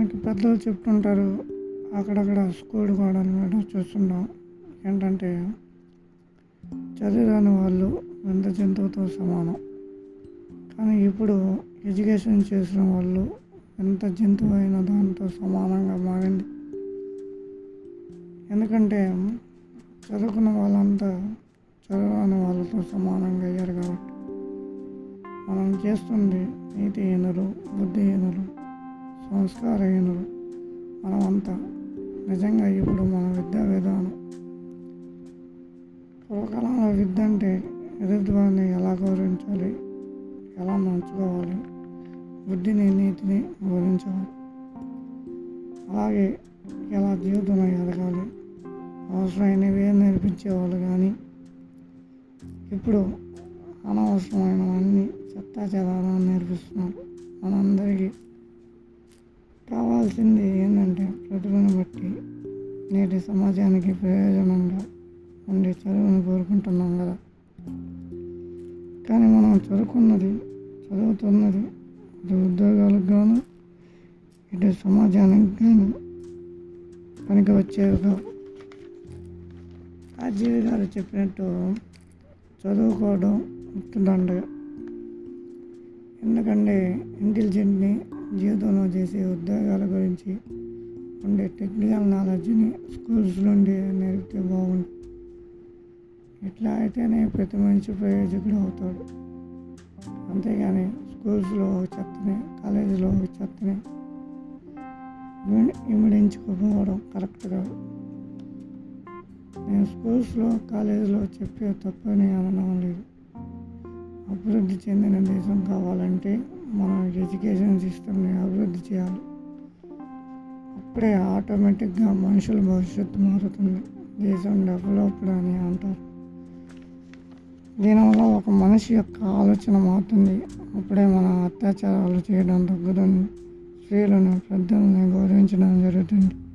మనకి పెద్దలు చెప్తుంటారు అక్కడక్కడ స్కూల్ కూడా కూడా చూస్తున్నాం ఏంటంటే చదివిరాని వాళ్ళు వింత జంతువుతో సమానం కానీ ఇప్పుడు ఎడ్యుకేషన్ చేసిన వాళ్ళు ఎంత జంతువు అయిన దాంతో సమానంగా మారింది ఎందుకంటే చదువుకున్న వాళ్ళంతా చదవని వాళ్ళతో సమానంగా అయ్యారు కాబట్టి మనం చేస్తుంది నీతిహీనులు బుద్ధిహీనులు సంస్కారహీనులు మనమంతా నిజంగా ఇప్పుడు మన విద్యా విధానం పూర్వకాలంలో విద్య అంటే ఎదుటివారిని ఎలా గౌరవించాలి ఎలా నడుచుకోవాలి బుద్ధిని నీతిని బోధించాలి అలాగే ఎలా జీవితంలో ఎదగాలి అవసరమైనవి నేర్పించేవాళ్ళు కానీ ఇప్పుడు అనవసరమైనవన్నీ చెత్తా చెదారం నేర్పిస్తున్నారు మనందరికీ కావాల్సింది ఏంటంటే ప్రతిభను బట్టి నేటి సమాజానికి ప్రయోజనంగా ఉండే చదువుని కోరుకుంటున్నాం కదా కానీ మనం చదువుకున్నది చదువుతున్నది ఇటు ఉద్యోగాలకు గాను ఇటు సమాజానికి కానీ పనికి వచ్చేవి కావు రాజీవ్ గారు చెప్పినట్టు చదువుకోవడం దండగా ఎందుకంటే ఇంటెలిజెంట్ని జీవితంలో చేసే ఉద్యోగాల గురించి ఉండే టెక్నికల్ నాలెడ్జ్ని స్కూల్స్ నుండి నేర్పితే బాగుంటుంది ఇట్లా అయితేనే ప్రతి మనిషి ప్రయోజకుడు అవుతాడు అంతేగాని స్కూల్స్లో ఒక చెత్తని కాలేజీలో ఒక చెత్తని ఇమిడి- ఇమిడించుకుపోవడం కరెక్ట్ కాదు నేను స్కూల్స్లో కాలేజీలో చెప్పే తప్పని అనడం లేదు అభివృద్ధి చెందిన దేశం కావాలంటే మనం ఎడ్యుకేషన్ సిస్టమ్ని అభివృద్ధి చేయాలి అప్పుడే ఆటోమేటిక్గా మనుషుల భవిష్యత్తు మారుతుంది దేశం డెవలప్డ్ అని అంటారు దీనివల్ల ఒక మనిషి యొక్క ఆలోచన మారుతుంది అప్పుడే మన అత్యాచారాలు చేయడం తగ్గుతుంది స్త్రీలను పెద్దల్ని గౌరవించడం జరుగుతుంది